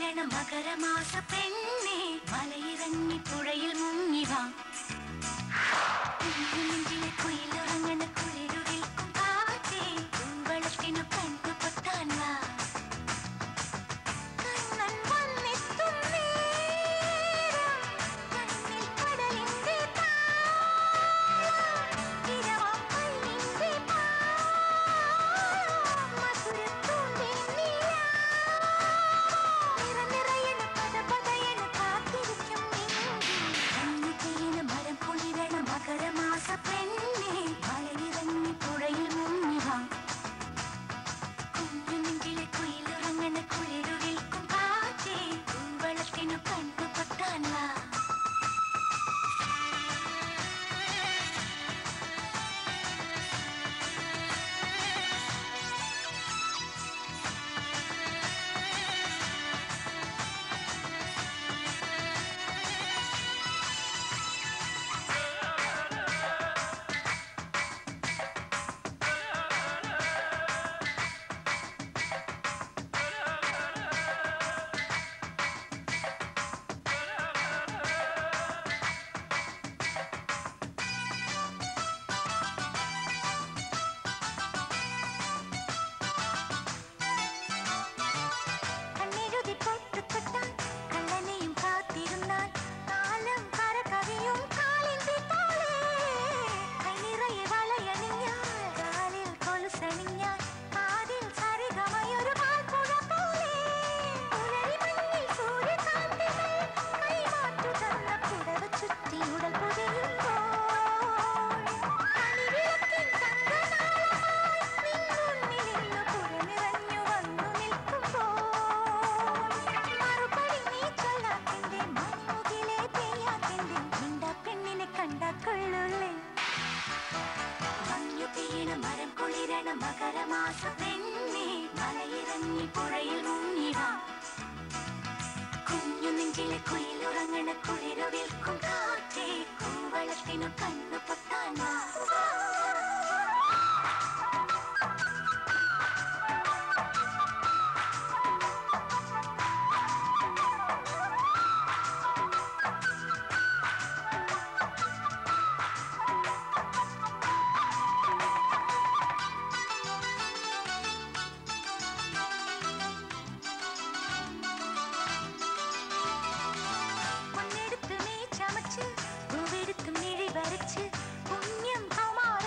കുളിരണ മകരമാസ പെണ്ണെ മലയിറങ്ങി പുഴയിൽ മുങ്ങിവാ നെഞ്ചിലെ കുയിലുറങ്ങണ കുളിരുവിൽക്കും കാറ്റേ പൂവളത്തിനു കണ്ടു പൊത്താൻ വാ കണ്ണൻ വന്നെത്തും നേരം കണ്ണിൽ കടലിന്റെ താളം ഇരവാം കണ്ണിന്റെ പാളം മധുരത്തൂണ്ടിൻ നിറനിറയണ പദപതയണ കാത്തിരിക്കും കണ്ണു തീയണ മരം കുളിരണ മകരമാസ പെണ്ണെ മലയിറങ്ങി പുഴയിൽ മുങ്ങിവാ കുഞ്ഞുനെഞ്ചിലെ കുയിലുറങ്ങണ കുളിരുവിൽക്കും കാറ്റേ പൂവളത്തിനു കണ്ണു പൊത്താൻ വാ കണ്ണെഴുതി പൊട്ടുതൊട്ടാൽ കള്ളനെയും കാത്തിരുന്നാൽ കാലം കരകവിയും കാലിന്റെ തോളേ കൈനിറയെ വളയണിഞ്ഞാൽ കാലിൽ കൊലുസണിഞ്ഞാൽ കാതിൽ സരിഗമയൊരു പാൽപ്പുഴ പോലെ പുലരി മഞ്ഞിൽ സൂര്യകാന്തികൾ കൈമാറ്റു തന്ന പുടവ ചുറ്റി ഉടൽ പുകയുമ്പോൾ കണിവിളക്കിൻ തങ്കനാളമായി നിൻ മുന്നിലിന്നു പുറനിറഞ്ഞു വന്നു നിൽക്കുമ്പോൾ മറുപടി നീ ചൊല്ലാത്തിന്റെ മണിമുകിലെ പെയ്യാത്തിന്റെ നിണ്ട പെണ്ണിനെ കണ്ട കൊള്ളുള്ളേ മഞ്ഞു പെയ്യണ മരം കുളിരണ മകരമാസ പെണ്ണെ മലയിറങ്ങി പുഴയിൽ മുങ്ങിവാ കുഞ്ഞു നെഞ്ചിലെ കുയിലുറങ്ങണ കുളിരവിൽക്കും കാറ്റേ കൂവളത്തിനു കണ്ണു പൊത്താൻ വാ പൊന്നെടുത്ത് നീ ചമച്ച് പൂവെടുത്തും നിഴി വരച്ച് പുണ്യം കൗമാര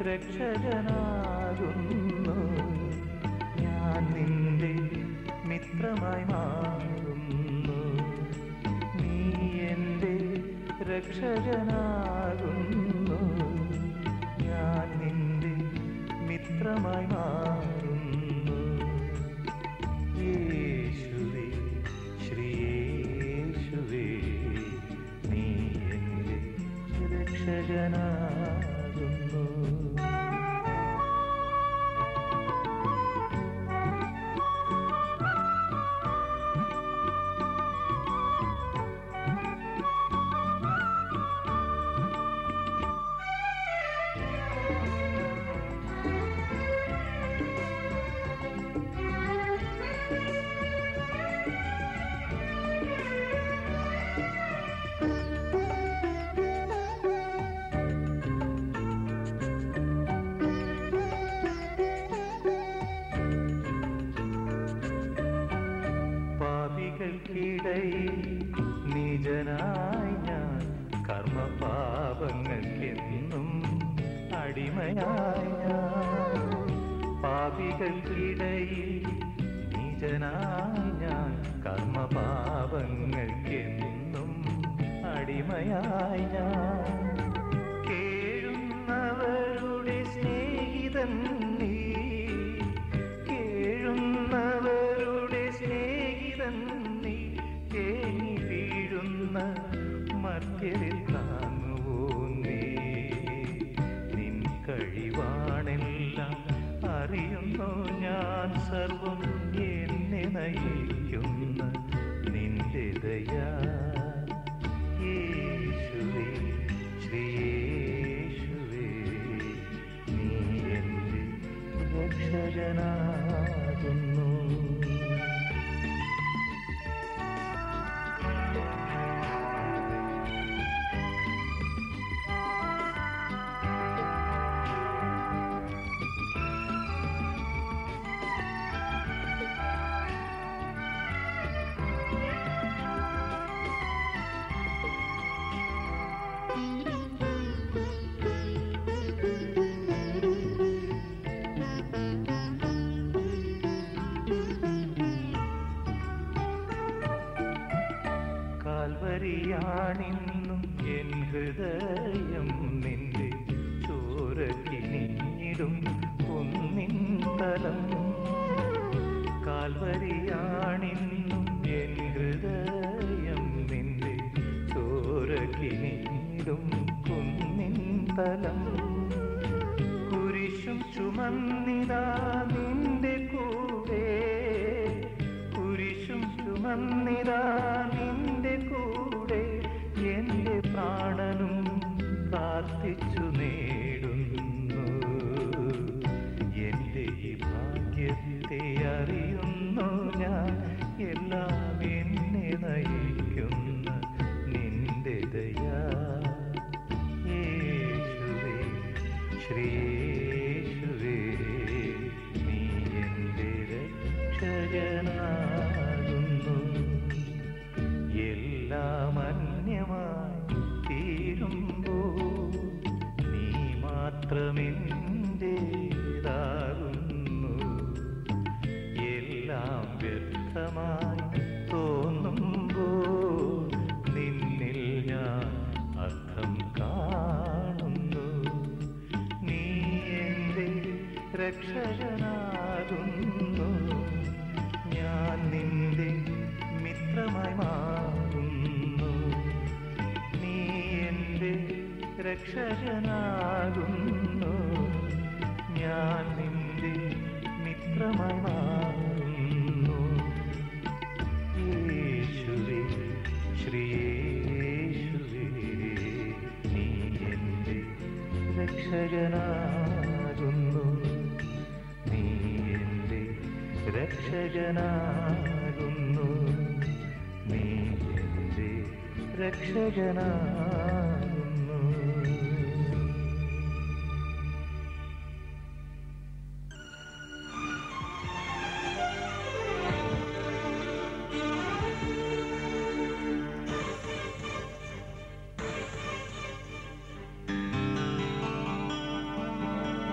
രക്ഷകനാകുന്നു ഞാൻ നിന്റെ മിത്രമായി മാറുന്നു നീ എൻ്റെ രക്ഷകനാകുന്നു ഞാൻ നിന്റെ മിത്രമായി മാറുന്നു യേശുവേ ശ്രീയേശുവേ നീ എൻ്റെ രക്ഷകനാകുന്നു പാപികൾക്കിടയിൽ നിജനായി ഞാൻ കർമ്മപാപങ്ങൾക്കെന്നും അടിമയായി ഞാൻ പാപികൾക്കിടയിൽ നിജനായി ഞാൻ കർമ്മപാപങ്ങൾക്കെന്നും അടിമയായി ഞാൻ കേഴുന്നവരുടെ സ്നേഹിതൻ നീ കേഴുന്നവരുടെ സ്നേഹിതൻ നീ തേങ്ങി വീഴുന്ന മധ്യരിൽ താങ്ങുവോ നീ നിൻ കഴിവാണെല്ലാം അറിയുന്നു ഞാൻ സർവം എന്നെ നയിക്കുന്ന നിന്റെ ദയാ യേശുവേ ശ്രീയേശുവേ നീ എൻ്റെ രക്ഷകനാകുന്നു കാൽവരിയാണിന്നും എൻ ഹൃദയം നിന്റെ ചോരക്കിനിടും കുന്നിൻ തലം കാൽവരിയാണിന്നും എൻ ഹൃദയം നിന്റെ ചോരക്കിനിടും കുന്നിൻ തലം കുരിശും ചുമന്നിതാ നിന്റെ കൂടെ കുരിശും ചുമന്നിതാ നിന്റെ കൂടെ എന്റെ പ്രാണനും പ്രാർത്ഥിച്ചു നേടുന്നു എന്റെ ഈ ഭാഗ്യത്തെ അറിയുന്നു ഞാൻ എല്ലാം എന്നെ നയിക്കുന്ന നിന്റെ ദയാ യേശുവേ ശ്രീയേശുവേ നീ എൻ്റെ രക്ഷകനാകുന്നു എല്ലാം അന്യമായി തീരുമ്പോ നീ മാത്രമെൻ്റേതാകുന്നു എല്ലാം വ്യർത്ഥമായി തോന്നുമ്പോ നിന്നിൽ ഞാൻ അർത്ഥം കാണുന്നു നീ എൻ്റെ രക്ഷകനാകുന്നു ഞാൻ നിന്റെ മിത്രമായി മാറുന്നു നീ എൻ്റെ രക്ഷകനാകുന്നു ഞാൻ നിന്റെ മിത്രമായി മാറുന്നു യേശുവേ ശ്രീയേശുവേ നീ എൻ്റെ രക്ഷകനാകുന്നു നീ എൻ്റെ രക്ഷകനാകുന്നു നീ എൻ്റെ രക്ഷകനാകുന്നു യേശുവേ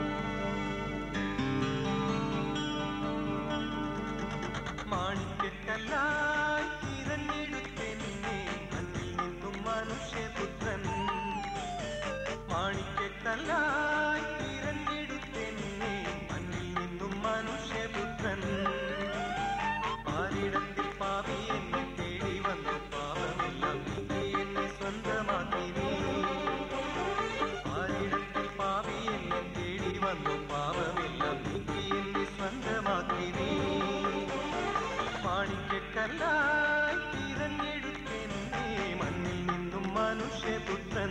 മാണിക്യക്കല്ലായി തിരഞ്ഞെടുത്തെന്നെ മണ്ണിൽ നിന്നും മനുഷ്യപുത്രൻ പാരിടത്തിൽ പാപി എന്നെ തേടി വന്നു പാപമെല്ലാം നീക്കി എന്നെ സ്വന്തമാക്കി നീ പാരിടത്തിൽ പാപി എന്നെ തേടി വന്നു പാപമെല്ലാം നീക്കി എന്നെ സ്വന്തമാക്കി നീ മാണിക്യക്കല്ലായി തിരഞ്ഞെടുത്തെന്നെ മണ്ണിൽ നിന്നും മനുഷ്യപുത്രൻ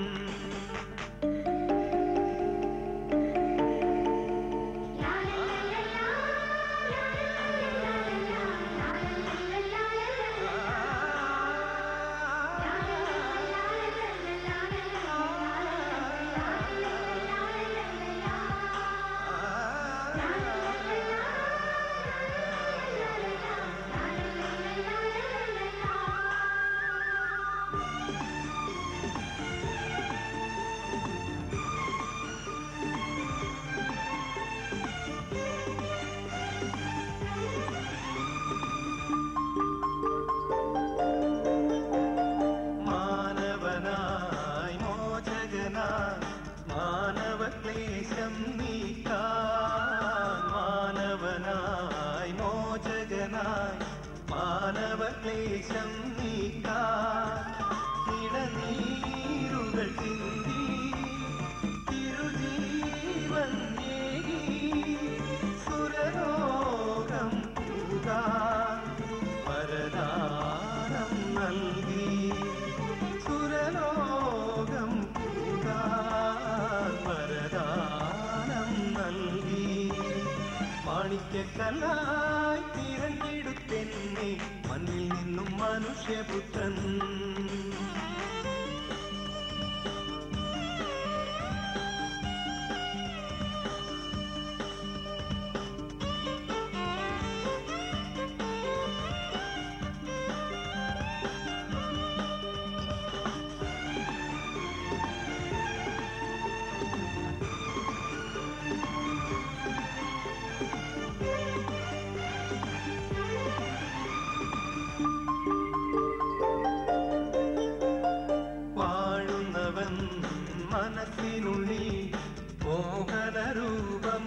മാനവനായി മോചകനായി മാനവക്ലേശം നീക്കാൻ മാനവനായി മോചകനായി മാനവക്ലേശം നീക്കാൻ ഇടനീരുകൾ ചിന്തി തിരുജീവൻ നേടി സുരലോകം പൂകാൻ വരദാനം നൽകി സുരലോകം പൂകാൻ വരദാനം നൽകി മാണിക്യക്കല്ലായി തിരഞ്ഞെടുത്തെന്നെ മണ്ണിൽ നിന്നും മനുഷ്യപുത്രൻ വാഴുന്നവൻ മനസ്സിനുള്ളിൽ മോഹനരൂപം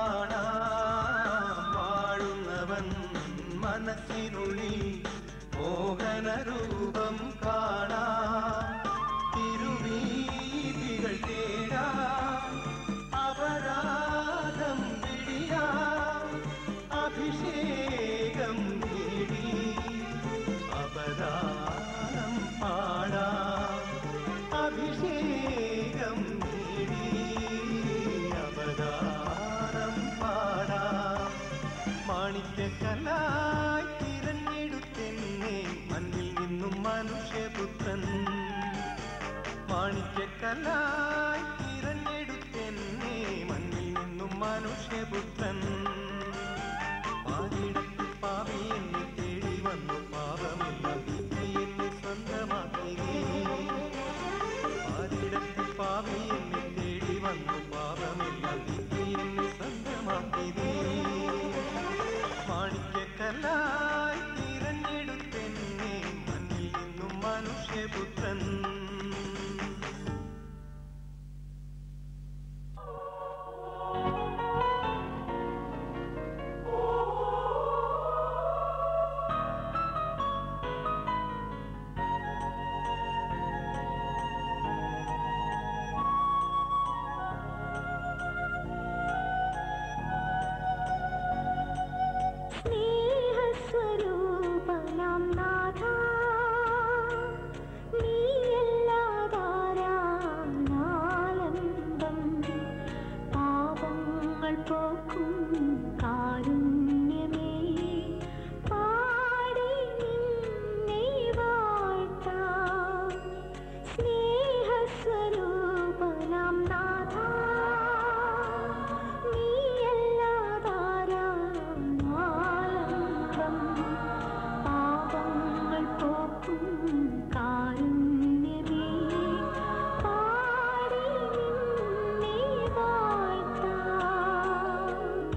കാണാം വാഴുന്നവൻ മനസ്സിനുള്ളിൽ മോഹനരൂപം കാണാം തിരുവീതികൾ തേടാം അപരാധം പിടിയാം അഭിഷേകം നേടി അപരാധം പാടാം അഭിഷേകം നേടി അപരാധം പാടാം മാണിക്യക്കലായി തിരഞ്ഞെടുത്തെന്നെ മണ്ണിൽ നിന്നും മനുഷ്യപുത്രൻ മാണിക്യക്കലായി തിരഞ്ഞെടുത്തെന്നെ മണ്ണിൽ നിന്നും മനുഷ്യപുത്രൻ പാതിടത്തിൽ പാവി എന്നെ തേടി വന്നു പാപമെല്ലാം നീക്കി എന്നെ സ്വന്തമാക്കി നീ. പാതിടത്തിൽ പാവി എന്നെ തേടി വന്നു പാപമെല്ലാം നീക്കി എന്നെ സ്വന്തമാക്കി നീ. മാണിക്യക്കല്ലായി തിരഞ്ഞെടുത്തെന്നെ മണ്ണിൽ നിന്നും മനുഷ്യപുത്രൻ സ്നേഹസ്വരൂപനാം നാഥ നീയല്ലാതാരാം നാലംബം പാപങ്ങൾ പോക്കും കാരുണ്യമേ പാടി നിന്നെ വാഴ്ത്താം സ്നേഹസ്വരൂപനാം നാഥ നീയല്ലാതാരാം നാലംബം പാപങ്ങൾ പോക്കും കാരുണ്യമേ പാടി നിന്നെ വാഴ്ത്താം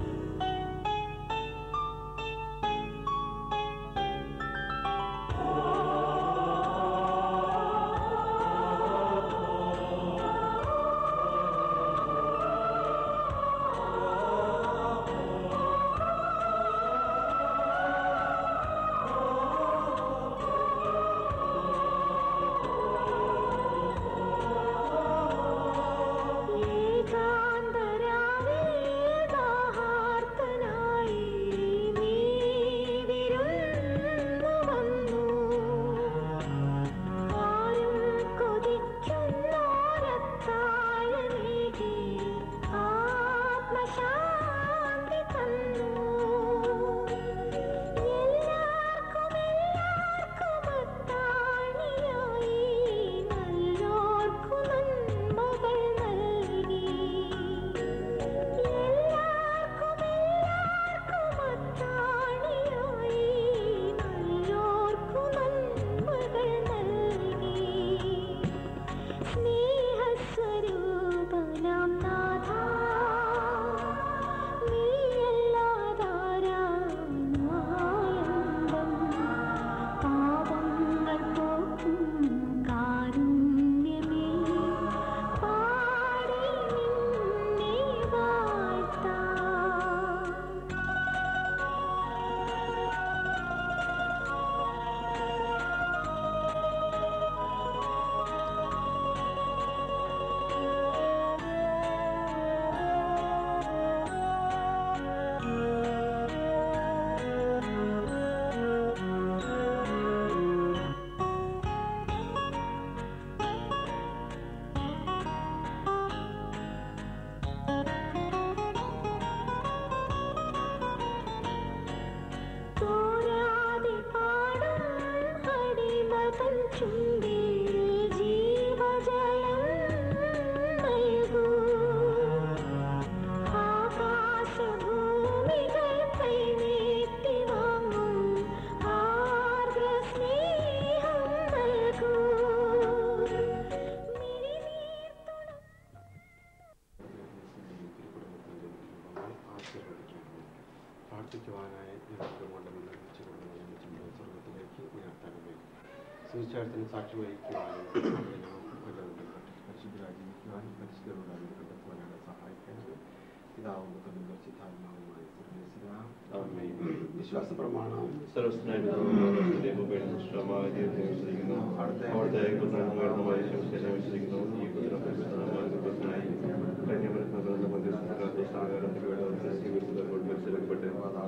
പ്രാർത്ഥിക്കുവാനായി ഞങ്ങൾക്ക് കൊണ്ട് നിർമ്മിച്ചു കൊണ്ടുവന്ന ചിന്ത സ്വർഗത്തിലേക്ക് ഉയർത്തണമേ സുവിശേഷത്തിന് സാക്ഷി വഹിക്കുവാനും അവിടെ നാം വല്ലവരും പരിശുദ്ധരാജീവിക്കുവാനും പരിശുദ്ധരോട് അതിന് കണ്ടെത്തുവാനാണ് സഹായിക്കുന്നത് പിതാവും പുത്രനും പരിശുദ്ധാത്മാവുമായി സർവേശ്വരാം വിശ്വാസ പ്രമാണം സർവസ്നായ ഇഷ്ടമായ ദൈവത്തെ വിശ്വസിക്കുന്നു അവിടുത്തെ ഏകപുത്രനായ ശിവസേന വിശ്വസിക്കുന്നു ഈ പുത്രനായി കഴിഞ്ഞ വരുന്ന മധ്യസ്ഥ സാഗരത്തിലൂടെ സ്വീകരിച്ചതോട് മത്സരപ്പെട്ട്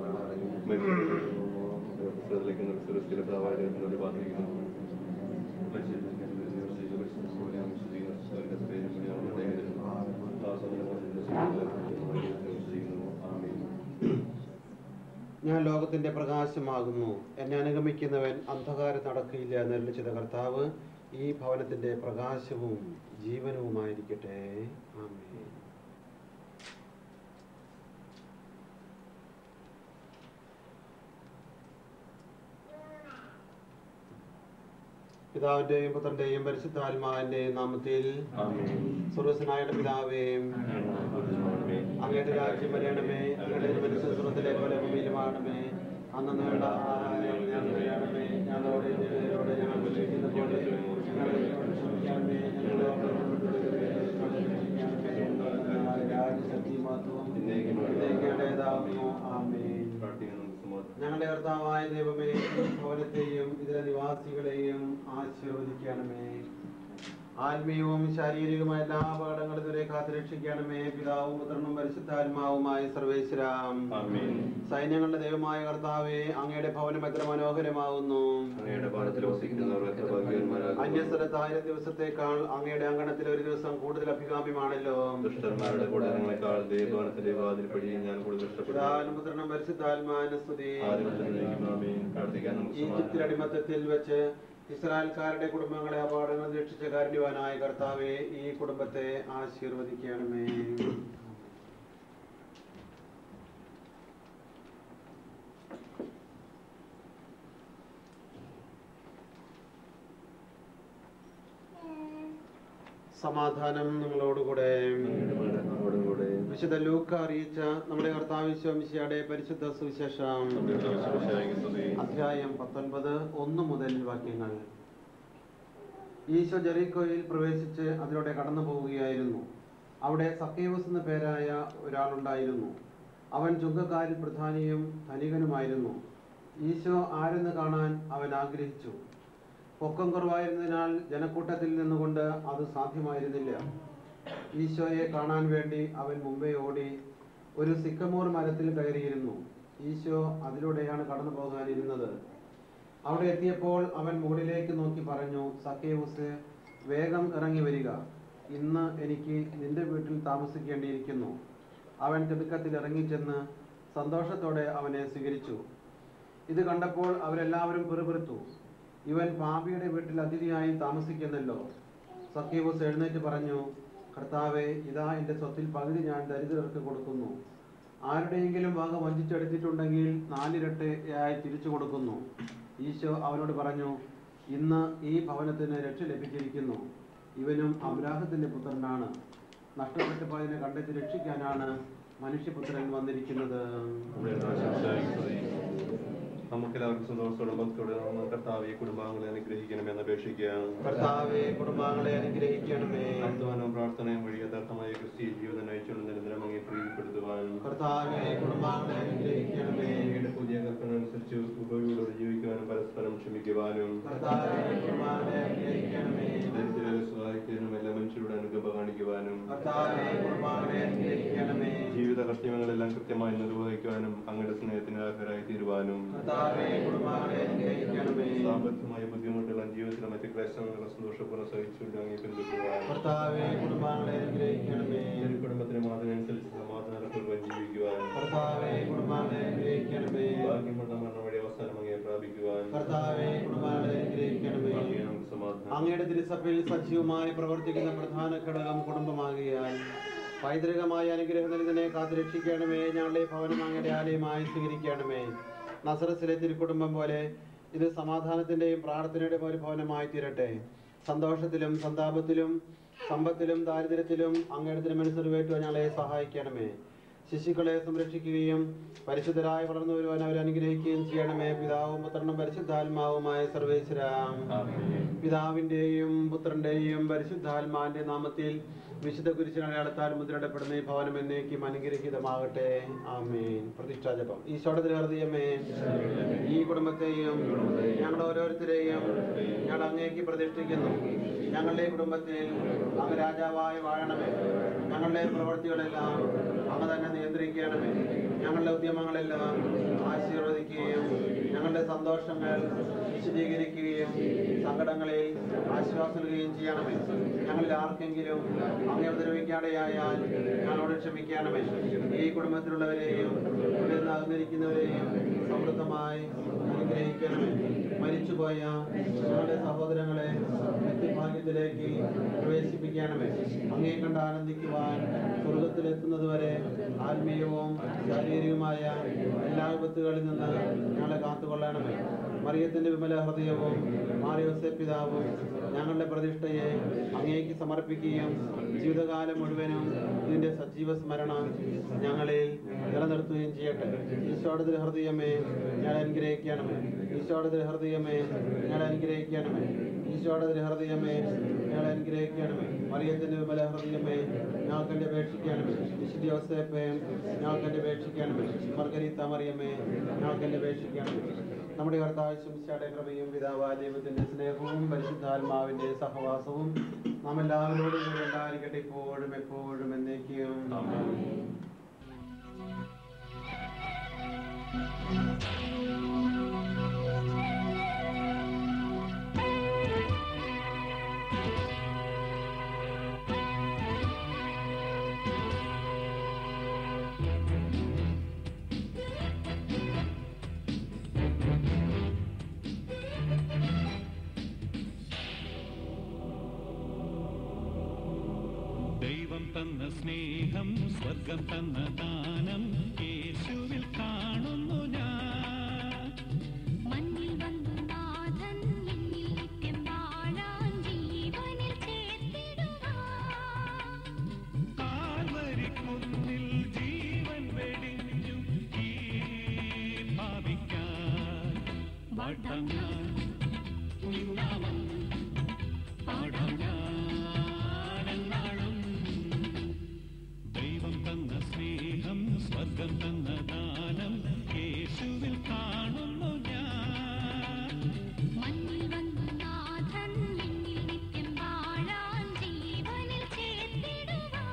മരിച്ചിരിക്കുന്ന സുരസ്ഥിര പ്രാവാചകത്തിനോട് പാർപ്പിക്കുന്നു ഞാൻ ലോകത്തിന്റെ പ്രകാശമാകുന്നു എന്നെ അനുഗമിക്കുന്നവൻ അന്ധകാരം നടക്കില്ല എന്നരുളിച്ചത് കർത്താവ് ഈ ഭവനത്തിന്റെ പ്രകാശവും ജീവനവുമായിരിക്കട്ടെ ആമേൻ പിതാവിന്റെയും പുത്രന്റെയും പരിശുദ്ധാത്മാവിന്റെയും നാമത്തിൽ സുരസനായ പിതാവേ അങ്ങയുടെ രാജ്യം വരണമേ അങ്ങയുടെ മനസ്സിലെ പോലെ ഭൂമിയിലുമാണമേ അന്ന് നേട ആഹാരം ഞങ്ങൾക്ക് വേണമേ ഞങ്ങളോട് ഞങ്ങളോട് ഞങ്ങൾ ക്ഷമിക്കുന്ന പോലെ ഞങ്ങളെ ക്ഷമിക്കാമേ ഞങ്ങളോട് രാജ്യസത്യമാത്വം എന്നേക്കുമുള്ളതാകുന്നു. ആമേൻ ഞങ്ങളുടെ കർത്താവായ ദൈവമേ ഈ ഭവനത്തെയും ഇതിലെ നിവാസികളെയും ആശീർവദിക്കണമേ ആത്മീയവും ശാരീരികവുമായ എല്ലാ അപകടങ്ങളിൽ നിന്നെ കാത്തുരക്ഷിക്കണമേ പിതാവും പുത്രനും പരിശുദ്ധാത്മാവുമായ സർവേശ്വരാം സൈന്യങ്ങളുടെ ദൈവമായ കർത്താവെ അങ്ങയുടെ ഭവനം എത്ര മനോഹരമാവുന്നു അങ്ങയുടെ പാദത്തിൽ വസിക്കുന്നവർ എത്ര ഭാഗ്യവാന്മാരാകുന്നു. അന്യസ്ഥലത്ത് ആയിരം ദിവസത്തേക്കാൾ അങ്ങയുടെ അങ്കണത്തിൽ ഒരു ദിവസം കൂടുതൽ അഭികാമ്യമാണല്ലോ ദുഷ്ടന്മാരുടെ കൂടാരങ്ങളെക്കാൾ ദൈവഭവനത്തിന്റെ വാതിൽ പടി ഞാൻ കൂടുതൽ ഇഷ്ടപ്പെടുന്നു പിതാവിനും പുത്രനും പരിശുദ്ധാത്മാവിന്റെ സ്തുതി ആദ്യം മുതൽ എന്നേക്കും ആമേൻ. പ്രാർത്ഥിക്കാൻ നമുക്ക് ഈജിപ്തിൽ സമാധാനം. അടിമത്തത്തിൽ വെച്ച് ഇസ്രായേൽക്കാരുടെ കുടുംബങ്ങളെ അപകടങ്ങൾ രക്ഷിച്ച കാരുണ്യവാനായ കർത്താവെ ഈ കുടുംബത്തെ ആശീർവദിക്കണമേ സമാധാനം നിങ്ങളോടുകൂടെ അങ്ങയുടെ മരണത്തോടും കൂടെ വിശുദ്ധ ലൂക്ക അറിയിച്ച നമ്മുടെ കർത്താവിശ്വമിശയുടെ പരിശുദ്ധ സുവിശേഷം നമ്മുടെ കർത്താവിശ്വമിശിഹായ്ക്ക് സ്തുതി. അധ്യായം പത്തൊൻപത് ഒന്ന് മുതൽ വാക്യങ്ങൾ ഈശോ ജെറീക്കോയിൽ പ്രവേശിച്ച് അതിലൂടെ കടന്നു പോവുകയായിരുന്നു അവിടെ സക്കേവസ് എന്ന പേരായ ഒരാളുണ്ടായിരുന്നു അവൻ ചുങ്കക്കാരിൽ പ്രധാനിയും ധനികനുമായിരുന്നു ഈശോ ആരെന്ന് കാണാൻ അവൻ ആഗ്രഹിച്ചു പൊക്കം കുറവായിരുന്നതിനാൽ ജനക്കൂട്ടത്തിൽ നിന്നുകൊണ്ട് അത് സാധ്യമായിരുന്നില്ല ഈശോയെ കാണാൻ വേണ്ടി അവൻ മുമ്പേ ഓടി ഒരു സിക്കമോർ മരത്തിൽ കയറിയിരുന്നു ഈശോ അതിലൂടെയാണ് കടന്നു പോകാനിരുന്നത് അവിടെ എത്തിയപ്പോൾ അവൻ മുകളിലേക്ക് നോക്കി പറഞ്ഞു സക്കേവുസ് വേഗം ഇറങ്ങി വരിക ഇന്ന് എനിക്ക് നിന്റെ വീട്ടിൽ താമസിക്കേണ്ടിയിരിക്കുന്നു അവൻ തിടുക്കത്തിൽ ഇറങ്ങിച്ചെന്ന് സന്തോഷത്തോടെ അവനെ സ്വീകരിച്ചു ഇത് കണ്ടപ്പോൾ അവരെല്ലാവരും പിറുപിറുത്തു ഇവൻ പാപിയുടെ വീട്ടിൽ അതിഥിയായി താമസിക്കുന്നല്ലോ സഖ്യവസ് എഴുന്നേറ്റ് പറഞ്ഞു കർത്താവെ ഇതാ എൻ്റെ സ്വത്തിൽ പകുതി ഞാൻ ദരിദ്രർക്ക് കൊടുക്കുന്നു ആരുടെയെങ്കിലും വക വഞ്ചിച്ചെടുത്തിട്ടുണ്ടെങ്കിൽ നാലിരട്ടയായി തിരിച്ചു കൊടുക്കുന്നു ഈശോ അവനോട് പറഞ്ഞു ഇന്ന് ഈ ഭവനത്തിന് രക്ഷ ലഭിച്ചിരിക്കുന്നു ഇവനും അബ്രാഹത്തിന്റെ പുത്രനാണ് നഷ്ടപ്പെട്ടു പോയതിനെ കണ്ടെത്തി രക്ഷിക്കാനാണ് മനുഷ്യപുത്രൻ വന്നിരിക്കുന്നത് നമ്മുടെ കർത്താവിശ്വമിശിഹായ്ക്ക് സ്തുതി. നമുക്കെല്ലാവർക്കും സന്തോഷത്തോടും ഭക്തിയോടെ നമ്മുടെ കർത്താവ് ഈ കുടുംബാംഗങ്ങളെ അനുഗ്രഹിക്കണമെന്ന് അപേക്ഷിക്കാം കർത്താവെ കുടുംബാംഗങ്ങളെ അനുഗ്രഹിക്കണമേ അധ്വാനവും പ്രാർത്ഥനയും വഴി യഥാർത്ഥമായ ക്രിസ്തീയ ജീവിതം നയിച്ചുകൊണ്ട് നിരന്തരം അങ്ങേ പ്രീതിപ്പെടുത്തുവാൻ കർത്താവെ കുടുംബാംഗങ്ങളെ അനുഗ്രഹിക്കണമേ അങ്ങയുടെ പുതിയ കൽപ്പന അനുസരിച്ച് ഉപയോഗത്തോടെ ജീവിക്കുവാനും പരസ്പരം ക്ഷമിക്കുവാനും കർത്താവെ കുടുംബാംഗങ്ങളെ അനുഗ്രഹിക്കണമേ ദരിദ്രരെ സഹായിക്കാനും എല്ലാ മനുഷ്യരുടെ അനുകമ്പ കാണിക്കുവാനും കർത്താവെ കുടുംബാംഗങ്ങളെ അനുഗ്രഹിക്കണമേ ജീവിത കർത്തവ്യങ്ങളെല്ലാം കൃത്യമായി നിർവഹിക്കുവാനും അങ്ങയുടെ സ്നേഹത്തിന് അർഹരായി തീരുവാനും കർത്താവെ കുടുംബാംഗങ്ങളെ അനുഗ്രഹിക്കണമേ സാമ്പത്തികമായ ബുദ്ധിമുട്ടുകളും ജീവിതത്തിലെ മറ്റ് ക്ലേശങ്ങളും സന്തോഷപൂർണ്ണ സഹിച്ചുകൊണ്ട് അങ്ങേ പിന്തുടരുവാൻ കർത്താവെ കുടുംബാംഗങ്ങളെ അനുഗ്രഹിക്കണമേ ഒരു കുടുംബത്തിന് മാതിനനുസരിച്ച് സമാധാനപൂർവ്വം ജീവിക്കുവാൻ കർത്താവെ കുടുംബാംഗങ്ങളെ അനുഗ്രഹിക്കണമേ ഭാഗ്യമുള്ള മരണം വഴി അവസാനം അങ്ങേ പ്രാപിക്കുവാൻ കർത്താവെ കുടുംബാംഗങ്ങളെ അനുഗ്രഹിക്കണമേ പ്രാർത്ഥിക്കാൻ നമുക്ക് സമാധാനം അങ്ങയുടെ തിരുസഭയിൽ സജീവമായി പ്രവർത്തിക്കുന്ന പ്രധാന ഘടകം കുടുംബമാകിയാൽ പൈതൃകമായ അനുഗ്രഹം നൽകുന്നതിനെ കാത്തുരക്ഷിക്കണമേ ഞങ്ങളുടെ ഈ ഭവനം അങ്ങയുടെ ആലയമായി സ്വീകരിക്കണമേ നസറസിലെ തിരുക്കുടുംബം പോലെ ഇത് സമാധാനത്തിന്റെയും പ്രാർത്ഥനയുടെയും ഒരു ഭവനമായി തീരട്ടെ സന്തോഷത്തിലും സന്താപത്തിലും സമ്പത്തിലും ദാരിദ്ര്യത്തിലും അങ്ങയുടെ തിരുമനസ് നിറവേറ്റുവാൻ ഞങ്ങളെ സഹായിക്കണമേ ശിശുക്കളെ സംരക്ഷിക്കുകയും പരിശുദ്ധരായി വളർന്നു വരുവാൻ അവരെ അനുഗ്രഹിക്കുകയും ചെയ്യണമേ പിതാവും പുത്രനും പരിശുദ്ധാത്മാവുമായ സർവേശ്വരാം പിതാവിന്റെയും പുത്രന്റെയും പരിശുദ്ധാത്മാവിന്റെ നാമത്തിൽ വിശുദ്ധ കുരിശിനടയാളത്താൽ മുദ്രയിടപ്പെടുന്ന ഈ ഭവനം എന്നേക്കും അനുഗ്രഹീതമാകട്ടെ ആമേൻ പ്രതിഷ്ഠാജപം ഈശോയുടെ ഹൃദയമേ ഈ കുടുംബത്തെയും ഞങ്ങളുടെ ഓരോരുത്തരെയും ഞങ്ങൾ അങ്ങേക്ക് പ്രതിഷ്ഠിക്കുന്നു ഞങ്ങളുടെ കുടുംബത്തിൽ അങ്ങ് രാജാവായി വാഴണമേ ഞങ്ങളുടെ പ്രവൃത്തികളെല്ലാം അങ്ങ് തന്നെ നിയന്ത്രിക്കണമേ ഞങ്ങളുടെ ഉദ്യമങ്ങളെല്ലാം ആശീർവദിക്കുകയും ഞങ്ങളുടെ സന്തോഷങ്ങൾ വിശദീകരിക്കുകയും സങ്കടങ്ങളിൽ ആശ്വാസം നൽകുകയും ചെയ്യണമേ ഞങ്ങളിൽ ആർക്കെങ്കിലും അങ്ങേ ഉപദ്രവിക്കാതെയായാൽ ഞങ്ങളോട് ക്ഷമിക്കണമേ ഈ കുടുംബത്തിലുള്ളവരെയും ഇവിടെ നിന്ന് അകന്നിരിക്കുന്നവരെയും സമൃദ്ധമായി അനുഗ്രഹിക്കണമേ മരിച്ചുപോയ ഞങ്ങളുടെ സഹോദരങ്ങളെ നിത്യഭാഗ്യത്തിലേക്ക് പ്രവേശിപ്പിക്കണമേ അങ്ങേ കണ്ട് ആനന്ദിക്കുവാൻ സ്വർഗത്തിലെത്തുന്നതുവരെ ആത്മീയവും ശാരീരികവുമായ എല്ലാ വിപത്തുകളിൽ നിന്ന് ഞങ്ങളെ കാത്തുകൊള്ളണമേ മറിയത്തിന്റെ വിമല ഹൃദയവും മാറിയോസെ പിതാവും ഞങ്ങളുടെ പ്രതിഷ്ഠയെ അങ്ങേക്ക് സമർപ്പിക്കുകയും ജീവിതകാലം മുഴുവനും ഇതിന്റെ സജീവ സ്മരണം ഞങ്ങളിൽ നിലനിർത്തുകയും ചെയ്യട്ടെ ഈശോയുടെ ഹൃദയമേ ഞാൻ അനുഗ്രഹിക്കണമേ ഈശോയുടെ ഹൃദയമേ ഞാൻ അനുഗ്രഹിക്കണമേ ഈശോയുടെ ഹൃദയമേ ഞങ്ങളെ അനുഗ്രഹിക്കണമേ മറിയത്തിന്റെ വിമല ഹൃദയമേ ഞങ്ങൾക്ക് എന്റെ അപേക്ഷിക്കണമേ വിശുദ്ധ യോസേപ്പേ ഞങ്ങൾക്ക് എന്റെ അപേക്ഷിക്കണമേ മർഗരീത്ത മറിയമേ ഞങ്ങൾക്ക് എന്റെ അപേക്ഷിക്കണമേ നമ്മുടെ കർത്താവ് ശംശയുടെ കൃപയും പിതാവായ ദൈവത്തിന്റെ സ്നേഹവും പരിശുദ്ധാത്മാവിന്റെ സഹവാസവും നാം എല്ലാവരോടും കൂടെ ഉണ്ടായിരിക്കട്ടെ ഇപ്പോഴും എപ്പോഴും എന്നേക്കും ദൈവം തന്ന സ്നേഹം സ്വർഗം തന്ന ദാനം യേശുവിൽ കാണുന്നു ഞാൻ മണ്ണിൽ വന്നു നാഥൻ എന്നിൽ നിത്യം വാഴാൻ ജീവനിൽ ചേർത്തിടുവാൻ കാൽവരിക്കുന്നിൽ ജീവൻ വെടിഞ്ഞു ഈ ഭാവിക്കാൻ വാഴ്ത്താം ഞാൻ നിന്നാമം പാടാം ഞാൻ എന്നാളും ദൈവം തന്ന സ്നേഹം സ്വർഗം തന്ന ദാനം യേശുവിൽ കാണുന്നു ഞാൻ മണ്ണിൽ വന്നു നാഥൻ എന്നിൽ നിത്യം വാഴാൻ ജീവനിൽ ചേർത്തിടുവാൻ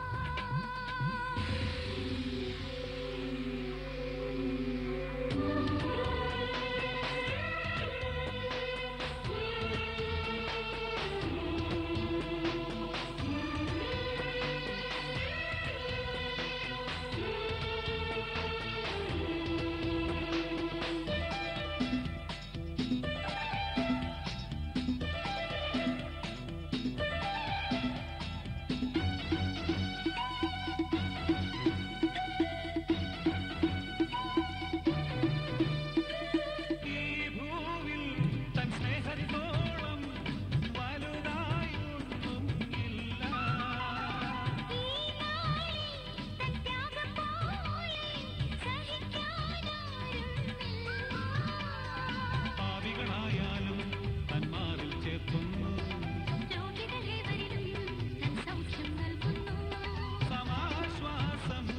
ഈ ഭൂവിൽ തൻ സ്നേഹത്തോളം വലുതായി ഒന്നും ഇല്ല തൻ ത്യാഗം പോലെ സഹിക്കാനാരുമില്ല പാവികളായാലും തന്മാറിൽ ചേർക്കുന്നു രോഗികളേവരിലും തൻ സൗഖ്യം നൽകുന്നു സമാശ്വാസം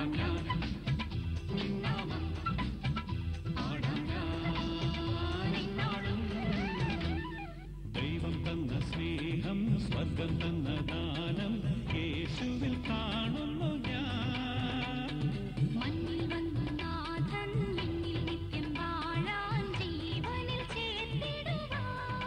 വാഴ്ത്താം ഞാൻ നിന്നാമം പാടാം ഞാൻ ഇന്നാളും ദൈവം തന്ന സ്നേഹം സ്വർഗം തന്ന ദാനം യേശുവിൽ കാണുന്നു ഞാൻ മണ്ണിൽ വന്നു നാഥൻ എന്നിൽ നിത്യം വാഴാൻ ജീവനിൽ ചേർത്തിടുവാൻ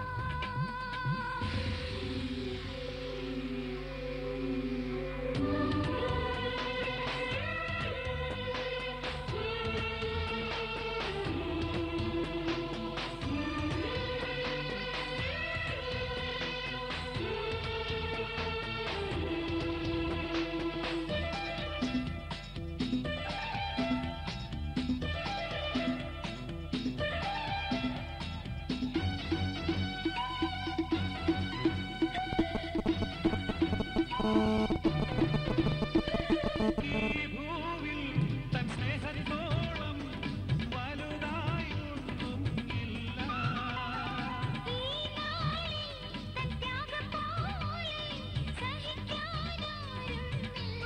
ഈ ഭൂവിൽ തൻ സ്നേഹത്തോളം വലുതായി ഒന്നും ഇല്ല തൻ ത്യാഗം പോലെ സഹിക്കാനാരുമില്ല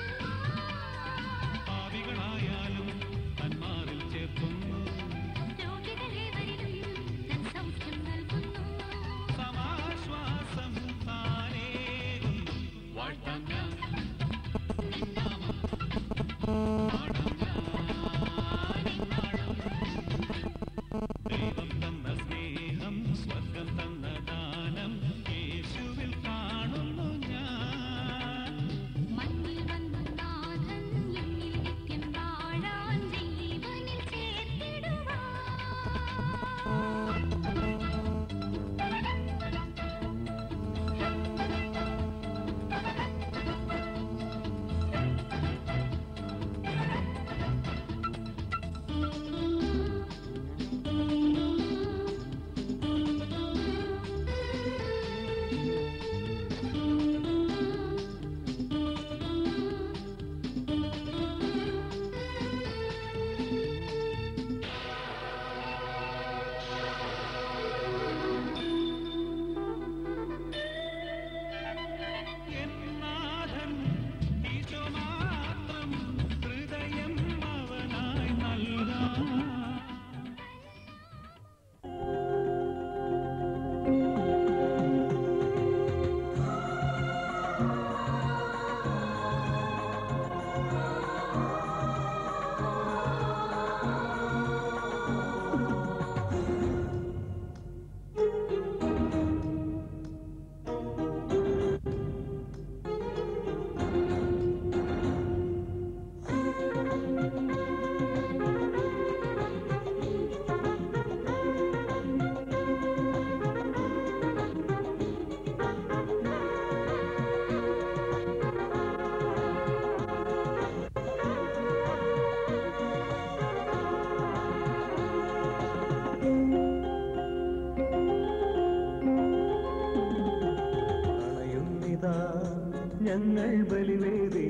പാപികളായാലും തന്മാറിൽ ചേർക്കുന്നു രോഗികളേവരിലും തൻ സൗഖ്യം നൽകുന്നു സമാശ്വാസം താനേകുന്നു വാഴ്ത്താം ഞാൻ നിന്നാമം പാടാം ഞാൻ ഇന്നാളും ദൈവം തന്ന സ്നേഹം സ്വർഗം തന്ന ദാനം യേശുവിൽ കാണുന്നു ഞാൻ മണ്ണിൽ വന്നു നാഥൻ എന്നിൽ നിത്യം വാഴാൻ ജീവനിൽ ചേർത്തിടുവാൻ എന്നാഥൻ ഈശോ മാത്രം ഹൃദയം അവനായി നൽകാം അണയുന്നിതാ ഞങ്ങൾ ബലിവേദി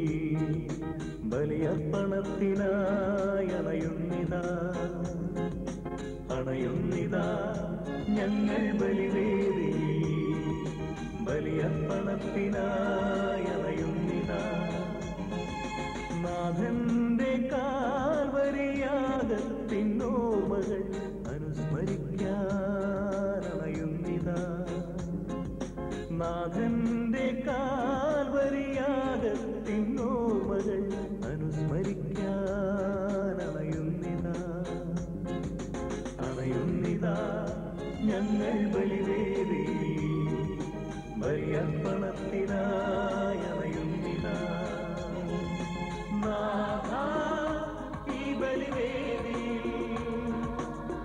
ബലിയർപ്പണത്തിനായി അണയുന്നിതാ അണയുന്നിതാ ഞങ്ങൾ ബലിവേദി ബലിയർപ്പണത്തിനായി അണയുന്നിതാ നാഥന്റെ കാൽവരിയാകത്തിന്നോർമ്മകൾ അനുസ്മരിക്കാനണയുന്നിതാ നാഥന്റെ കാൽവരിയാകത്തിന്നോർമ്മകൾ അനുസ്മരിക്കാനണയുന്നിതാ അണയുന്നിതാ ഞങ്ങൾ ബലിവേദി ബലിയർപ്പണത്തിനായി അണയുന്നിതാ നാഥ ഈ ബലിവേദി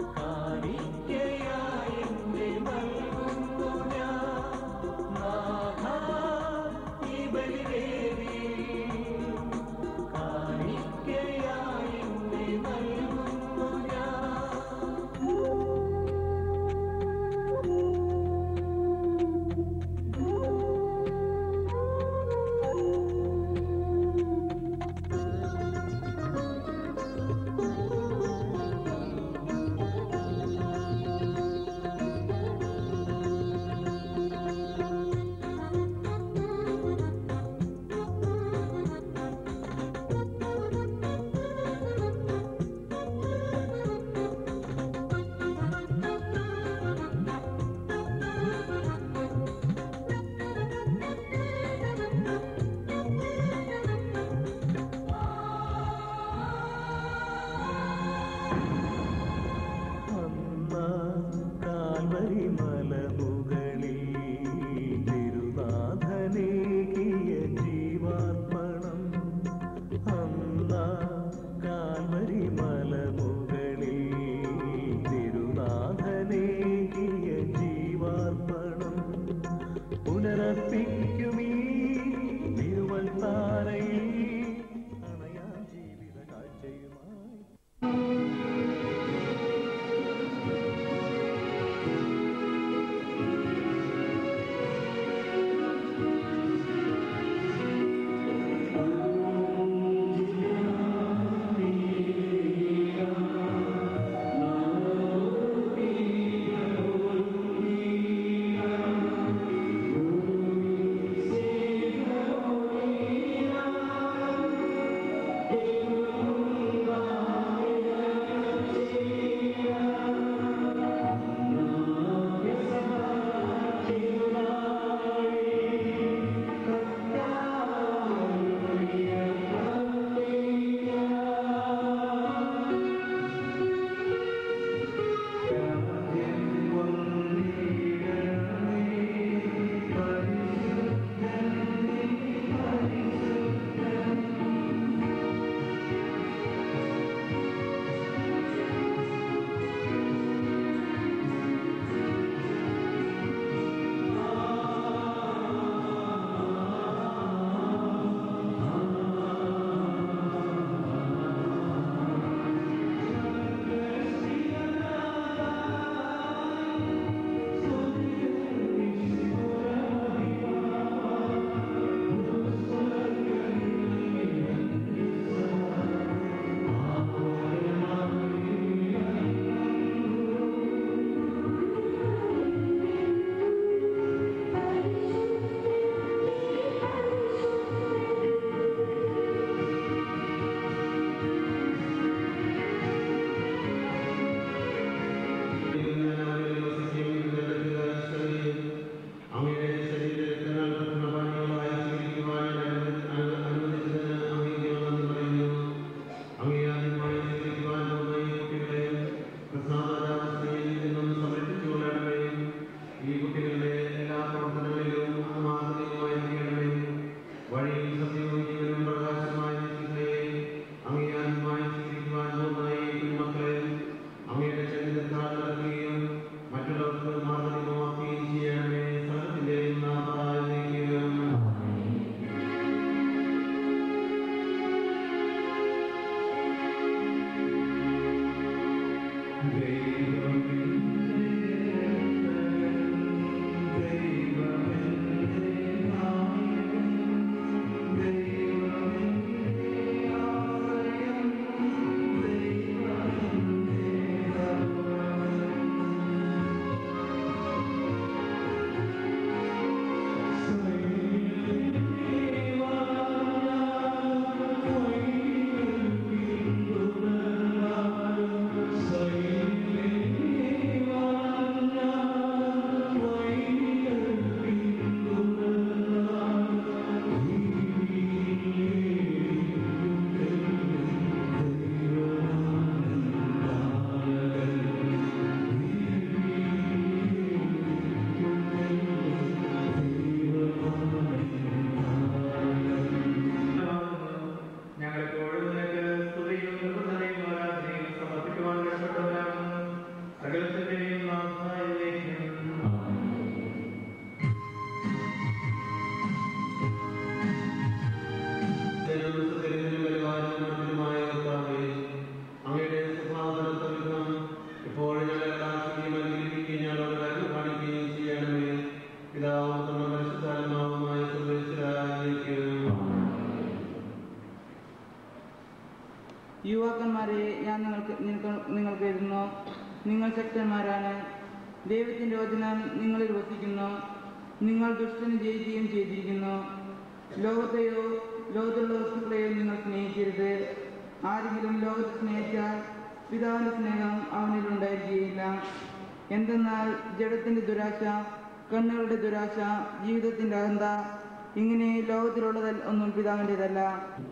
യുവാക്കന്മാരെ ഞാൻ നിങ്ങൾക്ക് നിങ്ങൾക്ക് നിങ്ങൾക്ക് എഴുതുന്നു നിങ്ങൾ ശക്തന്മാരാണ് ദൈവത്തിൻ്റെ വചനം നിങ്ങളിൽ വസിക്കുന്നു നിങ്ങൾ ദുഷ്ടന് ജയിക്കുകയും ചെയ്തിരിക്കുന്നു ലോകത്തെയോ ലോകത്തുള്ള വസ്തുക്കളെയോ നിങ്ങൾ സ്നേഹിക്കരുത് ആരെങ്കിലും ലോകത്തെ സ്നേഹിച്ചാൽ പിതാവിൻ്റെ സ്നേഹം അവനിൽ ഉണ്ടായിരിക്കുകയില്ല എന്തെന്നാൽ ജഡത്തിൻ്റെ ദുരാശ കണ്ണുകളുടെ ദുരാശ ജീവിതത്തിൻ്റെ അഹന്ത ഇങ്ങനെ ലോകത്തിലുള്ളത് ഒന്നും പിതാവിൻ്റെതല്ല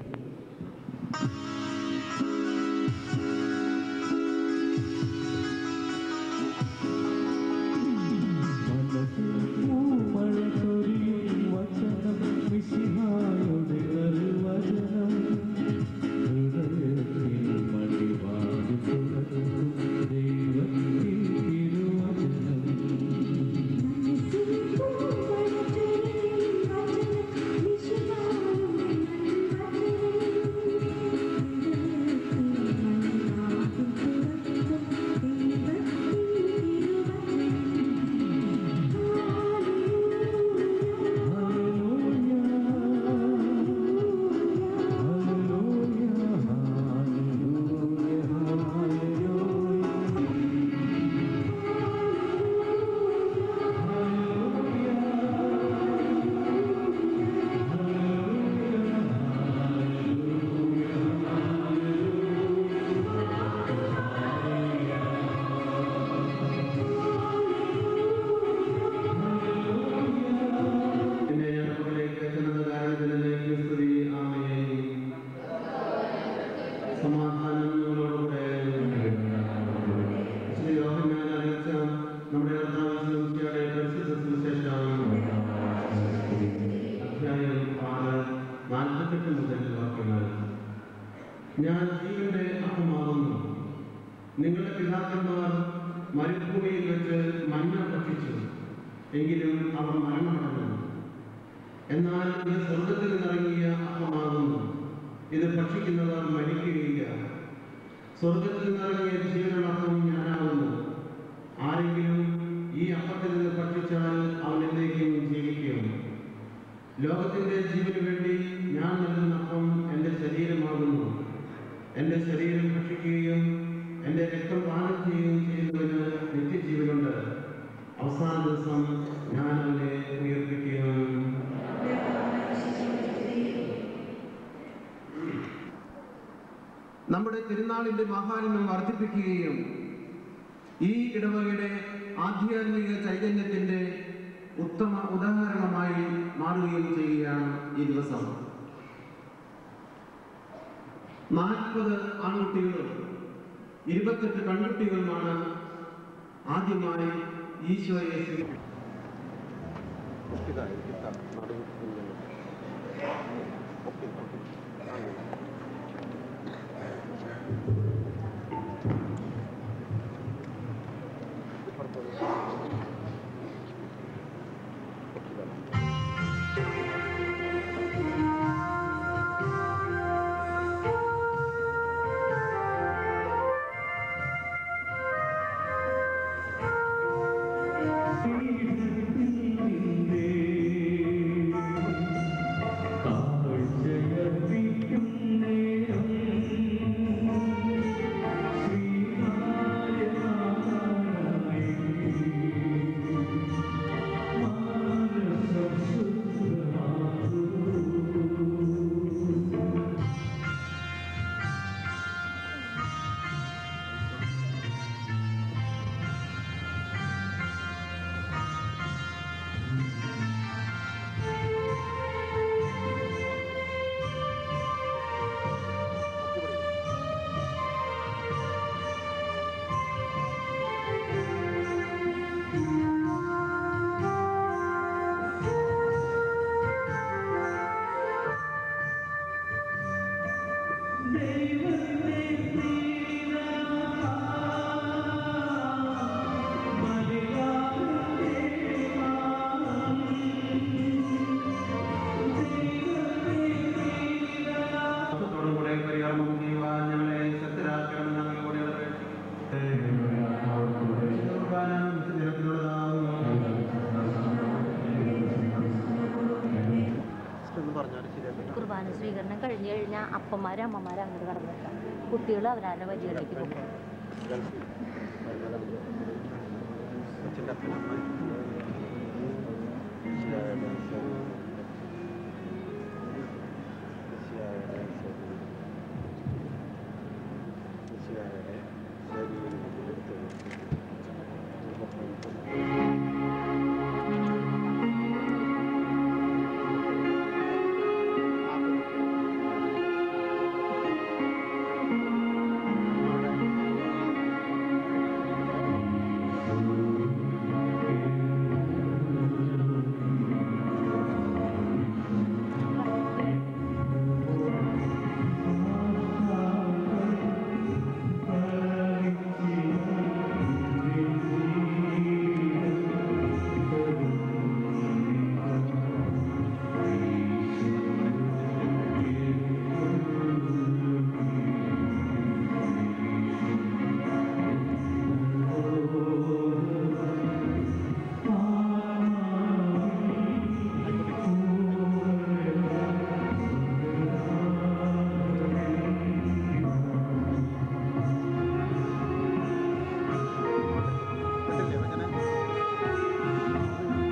പിന്നെ ഞങ്ങളിലേക്ക് ചെന്നത് കാരണത്തിന് സ്തുതി ആമേൻ സമാധാനം നിങ്ങളോടുകൂടെ ശ്രീ യോഹന്നാൻ അറിയിച്ച നമ്മുടെ കർത്താവിന്റെ പരിശുദ്ധ സുവിശേഷം അധ്യായം ആറ് നാൽപ്പത്തെട്ട് മുതൽ വാക്യങ്ങൾ ഞാൻ ജീവന്റെ അപ്പമാകുന്നു നിങ്ങളുടെ പിതാക്കന്മാർ മരുഭൂമിയിൽ വെച്ച് മഞ്ഞ ഭക്ഷിച്ചു എങ്കിലും അവർ മരണമടഞ്ഞു എന്നാൽ ഇത് സ്വർഗത്തിൽ നിന്നിറങ്ങിയ അപ്പമാകുന്നു ഇത് ഭക്ഷിക്കുന്നവർ മരിക്കുകയില്ല സ്വർഗത്തിൽ നിന്നിറങ്ങിയ ജീവനുള്ള അപ്പം ഞാനാകുന്നു ആരെങ്കിലും ഈ അപ്പത്തിൽ നിന്ന് ഭക്ഷിച്ചാൽ അവൻ എന്നേക്കും ജീവിക്കും ലോകത്തിന്റെ ജീവന് വേണ്ടി ഞാൻ നൽകുന്ന അപ്പം എൻ്റെ ശരീരമാകുന്നു എൻ്റെ ശരീരം ഭക്ഷിക്കുകയും എൻ്റെ രക്തം പാനം ചെയ്യുകയും ചെയ്യുന്നതിന് നിത്യജീവനുണ്ട് അവസാന ദിവസം ഞാൻ അവനെ ഉയർപ്പിക്കും നമ്മുടെ തിരുനാളിന്റെ മഹാത്മ്യം വർദ്ധിപ്പിക്കുകയും ഈ ഇടവകയുടെ ആധ്യാത്മിക ചൈതന്യത്തിന്റെ ഉത്തമ ഉദാഹരണമായി മാറുകയും ചെയ്യുകയാണ് ഈ ദിവസം നാൽപ്പത് ആൺകുട്ടികളും ഇരുപത്തെട്ട് പെൺകുട്ടികളുമാണ് ആദ്യമായി ഈശോയെ സ്വീകരിച്ചത് കൂടെ പരികർമ്മം ചെയ്യുവാൻ ഞങ്ങളെ ശക്തരാക്കണമെന്ന് ഞങ്ങളോട് കുർബാന സ്വീകരണം കഴിഞ്ഞു കഴിഞ്ഞാൽ അപ്പന്മാരും അമ്മമാരും അങ്ങോട്ട് കടന്നു കുട്ടികൾ അവരവരുടെ വരികളിലേക്ക് പോകും കൊച്ചിൻ്റെ അപ്പനമ്മ